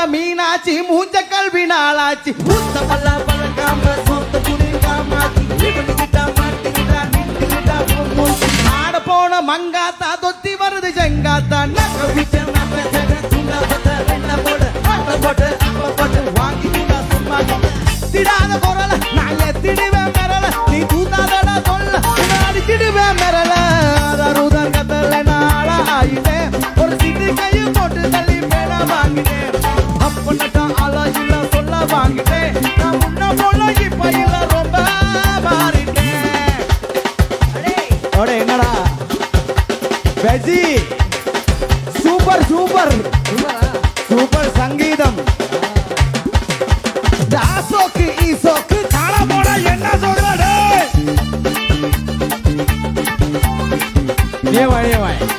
மீனாட்சி மூஞ்ச கல்வி நாளாச்சு ஊத்த பல்ல பழக்காம சொந்த குடி காமாச்சி இவனுக்கிட்ட மாட்டிக்கிட்டா நின்றுக்கிட்டா மூச்சு ஆட போன மங்காத்தா தொத்தி வருது செங்காத்தா நக்க விச்ச நக்க ஜக துண்டா பத்த வெண்ண போடு அட்ட போட்டு அப்ப போட்டு வாங்கி கூட சும்மா திடாத குரல நான் எத்திடுவேன் மிரல நீ தூத்தாதடா சொல்ல நான் அடிச்சிடுவேன் மிரல அதருதன் கத்தல நாள ஆயிட்டேன் ஒரு சிட்டு கையும் போட்டு தள்ளி மேல வாங்கிட்டேன் அப்ப நட்டம் ஆலோசில சொல்ல வாங்கிட்டேன் நான் முன்ன போல இப்ப இல்ல ரொம்ப மாறிட்டேன் அடே என்னடா வெஜி சூப்பர் சூப்பர் சூப்பர் சங்கீதம் தாசோக்கு ஈசோக்கு காண போட என்ன சொல்றாரு ஏ வாய் ஏ வாய்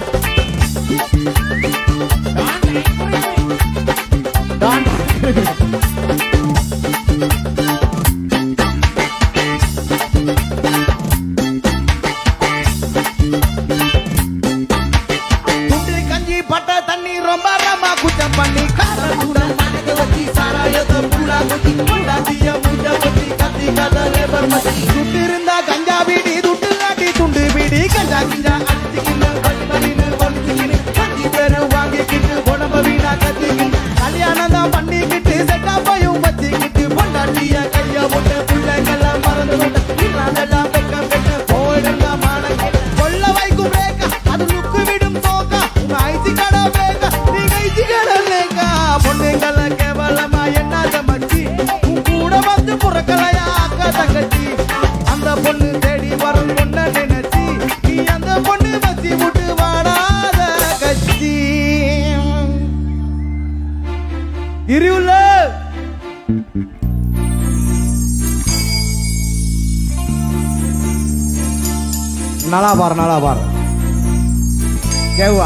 துண்டு கஞ்சி பட்ட தண்ணி ரொம்ப ரமா குச்சம் பண்ணி கார கூட மனக வச்சு சாராயத்தை புள்ளா குச்சி கொண்டாட்டிய மூஞ்ச வச்சு கத்தி கதை லேபர் மச்சி துட்டு இருந்தா கஞ்சா பீடி துட்டு காட்டி துண்டு பீடி கஞ்சா கிஞ்சா அடிச்சுக்கின்னு பலி பலின்னு பலிச்சுக்கின்னு கஞ்சி பேரு வாங்கிக்கிட்டு உடம்ப வீணா கத்திக்கிட்டு கல்யாணம் தான் பண்ணிக்கிட்டு செட்டாப்பையும் வச்சுக்கிட்டு பொண்டாட்டிய கைய போட்டு பிள்ளைங்கெல்லாம் மறந்து கொண்டு இல்லாதெல்லாம் பெக்க பெக்க போயிடலாம் மானங்க கொல்ல வைக்கும் ரேகா அது லுக்கு விடும் போக்கா உங்க ஐசி கடை வேகா நீங்க ஐசி கடை வேகா பொண்ணுங்கள கேவலமா என்ன மச்சி உன் கூட வந்து புறக்கலையா அக்கா தங்கச்சி அந்த பொண்ணு தேடி வரும் பொண்ண நினைச்சி நீ அந்த பொண்ணு வச்சி விட்டு வாடாத கட்சி இருவுல நல்லா பாரு நல்லா பாரு கேவா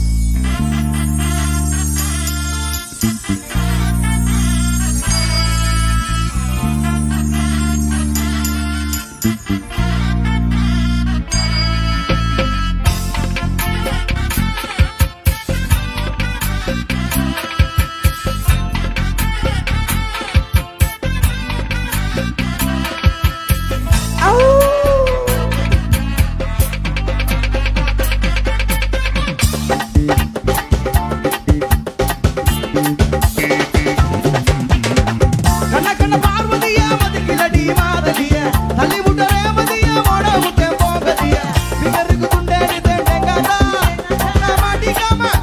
கண்ண கண்ண பார்வதியா மதிக்கிலடி மாதவிய தள்ளி விட்ட ரேவதியா மோட விட்ட போகதிய பிகருக்கு துண்டேறி தேண்டேங்காதா நான் மாட்டிக்காம